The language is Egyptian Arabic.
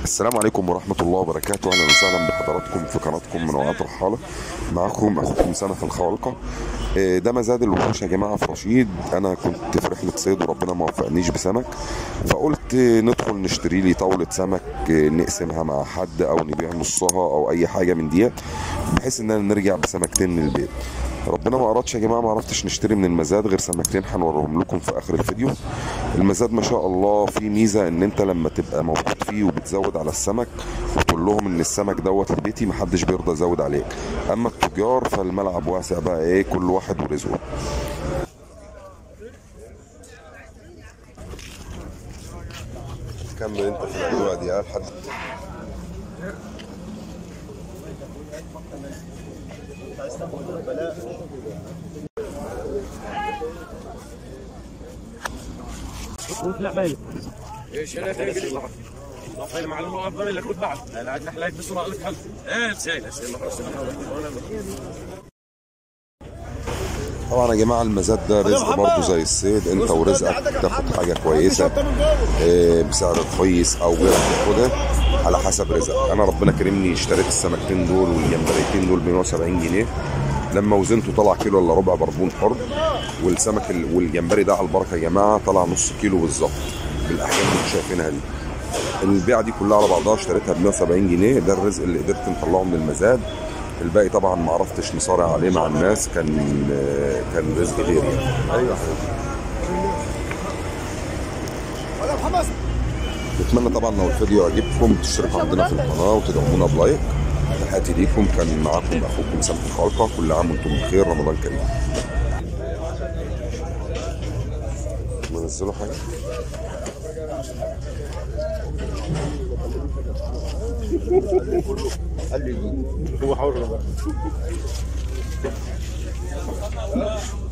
السلام عليكم ورحمة الله وبركاته أهلا وسهلا بحضراتكم في قناتكم من وعات رحالة معاكم أخوكم سنة الخوالقة آه، ده مزاد الوحوش يا جماعة في رشيد أنا كنت في رحلة صيد وربنا ما وفقنيش بسمك فقلت آه، ندخل نشتري لي طاولة سمك آه، نقسمها مع حد أو نبيع نصها أو أي حاجة من ديت بحيث إننا نرجع بسمكتين من البيت ربنا ما أرادش يا جماعة ما عرفتش نشتري من المزاد غير سمكتين هنوريهم لكم في آخر الفيديو المزاد ما شاء الله فيه ميزة إن أنت لما تبقى موجود فيه وبتزود على السمك وتقول لهم إن السمك دوت لبيتي محدش بيرضى يزود عليك أما التجار فالملعب واسع بقى إيه كل واحد ورزقه كمل انت في الاجواء دي يا لحد لا بالي ايش انا تقلي الله خير مع المؤمن اللي كنت بعد انا عاد نحلاك بسرعه لك حل ايه سهل سهل طبعا يا جماعه المزاد ده رزق برضه زي الصيد انت ورزقك تاخد حاجه كويسه آه، بسعر كويس او غيرك ياخدها على حسب رزقك انا ربنا كرمني اشتريت السمكتين دول والجمبريتين دول ب 170 جنيه لما وزنته طلع كيلو الا ربع بربون حر والسمك ال- والجمبري ده على البركه يا جماعه طلع نص كيلو بالظبط بالاحجام اللي انتم شايفينها دي البيعه دي كلها على بعضها اشتريتها ب 170 جنيه ده الرزق اللي قدرت نطلعه من المزاد الباقي طبعا ما عرفتش نصارع عليه مع الناس كان كان رزق غير يعني ايوه نتمنى طبعا لو الفيديو عجبكم تشتركوا عندنا في القناه وتدعمونا بلايك تحياتي ليكم كان معاكم اخوكم سامح الخالقه كل عام وانتم بخير رمضان كريم منزلوا حاجه هو حر